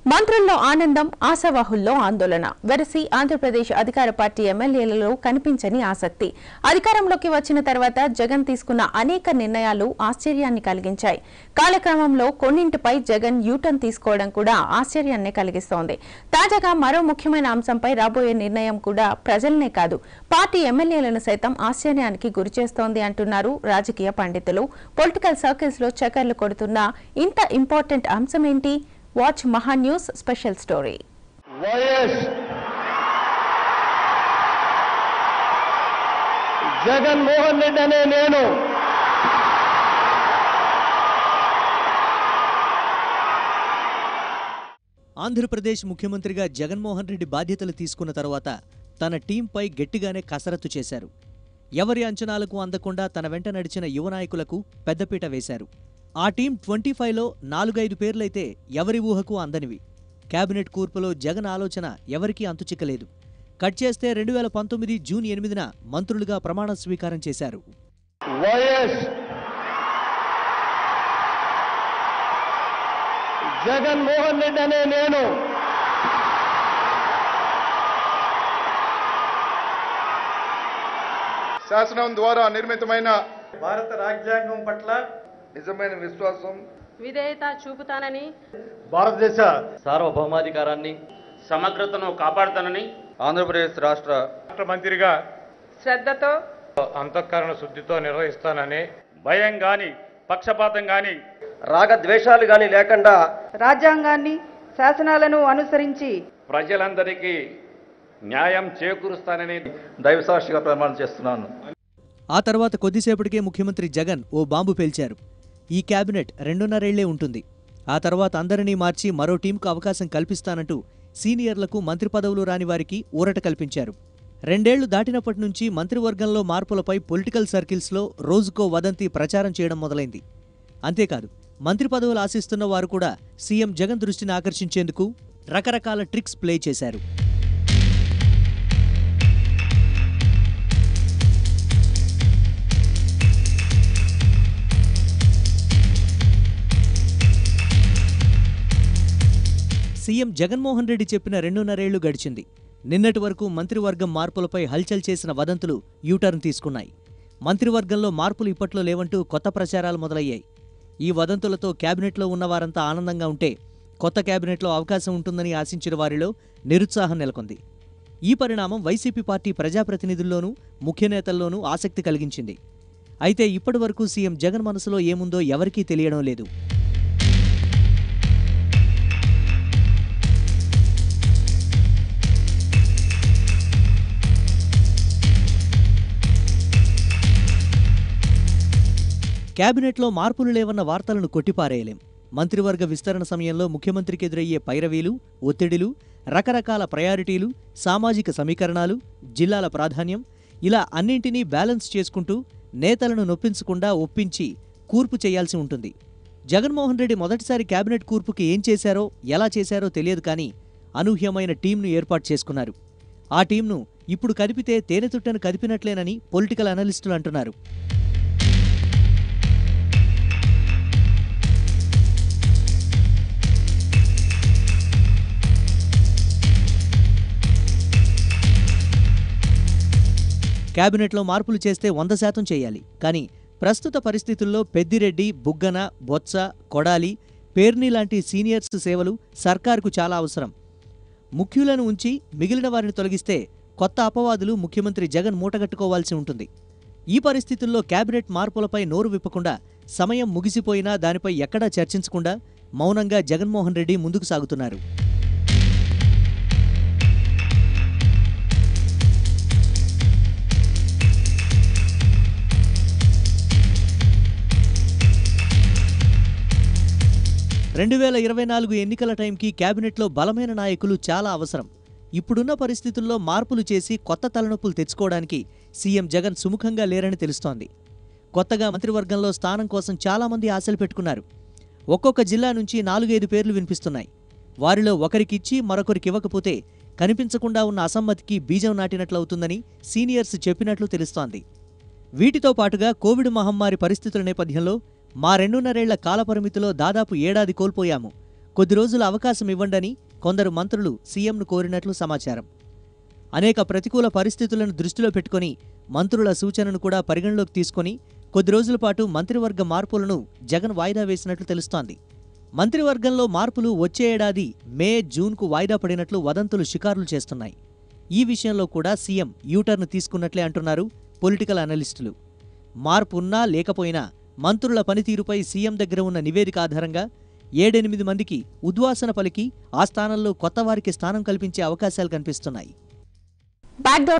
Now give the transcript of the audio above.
మంత్రుల్లో ఆనందం ఆశావాహుల్లో ఆందోళన వెరసి ఆంధ్రప్రదేశ్ అధికార పార్టీ ఎమ్మెల్యేలలో కనిపించని ఆసక్తి అధికారంలోకి వచ్చిన తర్వాత జగన్ తీసుకున్న అనేక నిర్ణయాలు ఆశ్చర్యాన్ని కలిగించాయి కాలక్రమంలో కొన్నింటిపై జగన్ యూటర్న్ తీసుకోవడం కూడా ఆశ్చర్యాన్ని కలిగిస్తోంది తాజాగా మరో ముఖ్యమైన అంశంపై రాబోయే నిర్ణయం కూడా ప్రజలనే కాదు పార్టీ ఎమ్మెల్యేలను సైతం ఆశ్చర్యానికి గురిచేస్తోంది అంటున్నారు రాజకీయ పండితులు పొలిటికల్ సర్కిల్స్ లో చక్కర్లు కొడుతున్న ఇంత ఇంపార్టెంట్ అంశం ఏంటి watch Mahaa news special story YS Jaganmohan Reddy అనే నేను ఆంధ్రప్రదేశ్ ముఖ్యమంత్రిగా జగన్మోహన్ రెడ్డి బాధ్యతలు తీసుకున్న తర్వాత తన టీంపై గట్టిగానే కసరత్తు చేశారు ఎవరి అంచనాలకు అందకుండా తన వెంట నడిచిన యువ నాయకులకు పెద్దపీట వేశారు ఆ టీం ట్వంటీ ఫైవ్లో నాలుగైదు పేర్లైతే ఎవరి ఊహకు అందనివి కేబినెట్ కూర్పులో జగన్ ఆలోచన ఎవరికీ అంతుచిక్కలేదు కట్ చేస్తే రెండు వేల పంతొమ్మిది జూన్ ఎనిమిదిన మంత్రులుగా ప్రమాణ స్వీకారం చేశారు వైఎస్ జగన్మోహన్ రెడ్డి అనే నేను శాసనం ద్వారా నిర్మితమైన భారత రాజ్యాంగం పట్ల నిజమైన విశ్వాసం విధేయత చూపుతానని భారతదేశ సార్వభౌమాధికారాన్ని సమగ్రతను కాపాడుతానని ఆంధ్రప్రదేశ్ రాష్ట్ర రాష్ట్ర మంత్రిగా శ్రద్ధతో అంతఃకరణ శుద్ధితో నిర్వహిస్తానని భయం గాని పక్షపాతం గాని రాగద్వేషాలు గాని లేకుండా రాజ్యాంగాన్ని శాసనాలను అనుసరించి ప్రజలందరికీ న్యాయం చేకూరుస్తానని దైవసాక్షిగా ప్రమాణం చేస్తున్నాను ఆ తర్వాత కొద్దిసేపటికే ముఖ్యమంత్రి జగన్ ఓ బాంబు పేల్చారు ఈ కేబినెట్ రెండున్నరేళ్లే ఉంటుంది ఆ తర్వాత అందరినీ మార్చి మరో టీంకు అవకాశం కల్పిస్తానంటూ సీనియర్లకు మంత్రి పదవులు రాని వారికి ఊరట కల్పించారు రెండేళ్లు దాటినప్పటి నుంచి మంత్రివర్గంలో మార్పులపై పొలిటికల్ సర్కిల్స్లో రోజుకో వదంతి ప్రచారం చేయడం మొదలైంది అంతేకాదు మంత్రి పదవులు ఆశిస్తున్న వారు కూడా సీఎం జగన్ దృష్టిని ఆకర్షించేందుకు రకరకాల ట్రిక్స్ ప్లే చేశారు సీఎం జగన్మోహన్ రెడ్డి చెప్పిన రెండున్నరేళ్లు గడిచింది నిన్నటి వరకు మంత్రివర్గం మార్పులపై హల్చల్ చేసిన వదంతులు యూటర్న్ తీసుకున్నాయి మంత్రివర్గంలో మార్పులు ఇప్పట్లో లేవంటూ కొత్త ప్రచారాలు మొదలయ్యాయి ఈ వదంతులతో కేబినెట్లో ఉన్నవారంతా ఆనందంగా ఉంటే కొత్త కేబినెట్లో అవకాశం ఉంటుందని ఆశించిన వారిలో నిరుత్సాహం నెలకొంది ఈ పరిణామం వైసీపీ పార్టీ ప్రజాప్రతినిధుల్లోనూ ముఖ్య నేతల్లోనూ ఆసక్తి కలిగించింది అయితే ఇప్పటివరకు సీఎం జగన్ మనసులో ఏముందో ఎవరికీ తెలియడం లేదు కేబినెట్లో మార్పులు లేవన్న వార్తలను కొట్టిపారేయలేం మంత్రివర్గ విస్తరణ సమయంలో ముఖ్యమంత్రికి ఎదురయ్యే పైరవీలు ఒత్తిడిలు రకరకాల ప్రయారిటీలు సామాజిక సమీకరణాలు జిల్లాల ప్రాధాన్యం ఇలా అన్నింటినీ బ్యాలెన్స్ చేసుకుంటూ నేతలను నొప్పించకుండా ఒప్పించి కూర్పు చేయాల్సి ఉంటుంది జగన్మోహన్ రెడ్డి మొదటిసారి కేబినెట్ కూర్పుకి ఏం చేశారో ఎలా చేశారో తెలియదు కానీ అనూహ్యమైన టీంను ఏర్పాటు చేసుకున్నారు ఆ టీంను ఇప్పుడు కదిపితే తేనెతుట్టను కదిపినట్లేనని పొలిటికల్ అనలిస్టులు అంటున్నారు కేబినెట్లో మార్పులు చేస్తే వంద శాతం చేయాలి కానీ ప్రస్తుత పరిస్థితుల్లో పెద్దిరెడ్డి బుగ్గన బొత్స కొడాలి పేర్ని లాంటి సీనియర్స్ సేవలు సర్కారుకు చాలా అవసరం ముఖ్యులను ఉంచి మిగిలిన వారిని తొలగిస్తే కొత్త అపవాదులు ముఖ్యమంత్రి జగన్ మూటగట్టుకోవాల్సి ఉంటుంది ఈ పరిస్థితుల్లో కేబినెట్ మార్పులపై నోరు విప్పకుండా సమయం ముగిసిపోయినా దానిపై ఎక్కడా చర్చించకుండా మౌనంగా జగన్మోహన్ రెడ్డి ముందుకు సాగుతున్నారు రెండు వేల ఇరవై నాలుగు ఎన్నికల టైంకి కేబినెట్లో బలమైన నాయకులు చాలా అవసరం ఇప్పుడున్న పరిస్థితుల్లో మార్పులు చేసి కొత్త తలనొప్పులు తెచ్చుకోవడానికి సీఎం జగన్ సుముఖంగా లేరని తెలుస్తోంది కొత్తగా మంత్రివర్గంలో స్థానం కోసం చాలామంది ఆశలు పెట్టుకున్నారు ఒక్కొక్క జిల్లా నుంచి నాలుగైదు పేర్లు వినిపిస్తున్నాయి వారిలో ఒకరికిచ్చి మరొకరికి ఇవ్వకపోతే కనిపించకుండా ఉన్న అసమ్మతికి బీజం నాటినట్లవుతుందని సీనియర్స్ చెప్పినట్లు తెలుస్తోంది వీటితో పాటుగా కోవిడ్ మహమ్మారి పరిస్థితుల నేపథ్యంలో మా రెండున్నరేళ్ల కాలపరిమితిలో దాదాపు ఏడాది కోల్పోయాము కొద్ది రోజుల అవకాశం ఇవ్వండని కొందరు మంత్రులు సీఎంను కోరినట్లు సమాచారం అనేక ప్రతికూల పరిస్థితులను దృష్టిలో పెట్టుకొని మంత్రుల సూచనను కూడా పరిగణలోకి తీసుకొని కొద్ది రోజుల పాటు మంత్రివర్గ మార్పులను జగన్ వాయిదా వేసినట్లు తెలుస్తోంది మంత్రివర్గంలో మార్పులు వచ్చే ఏడాది మే జూన్కు వాయిదా పడినట్లు వదంతులు షికారులు చేస్తున్నాయి ఈ విషయంలో కూడా సీఎం యూటర్న్ తీసుకున్నట్లే అంటున్నారు పొలిటికల్ అనలిస్టులు మార్పు ఉన్నా లేకపోయినా మంత్రుల పనితీరుపై సీఎం దగ్గర ఉన్న నివేదిక ఆధారంగా ఏడెనిమిది మందికి ఉద్వాసన పలికి ఆ స్థానంలో కొత్త వారికి స్థానం కల్పించే అవకాశాలు కనిపిస్తున్నాయి బ్యాక్డోర్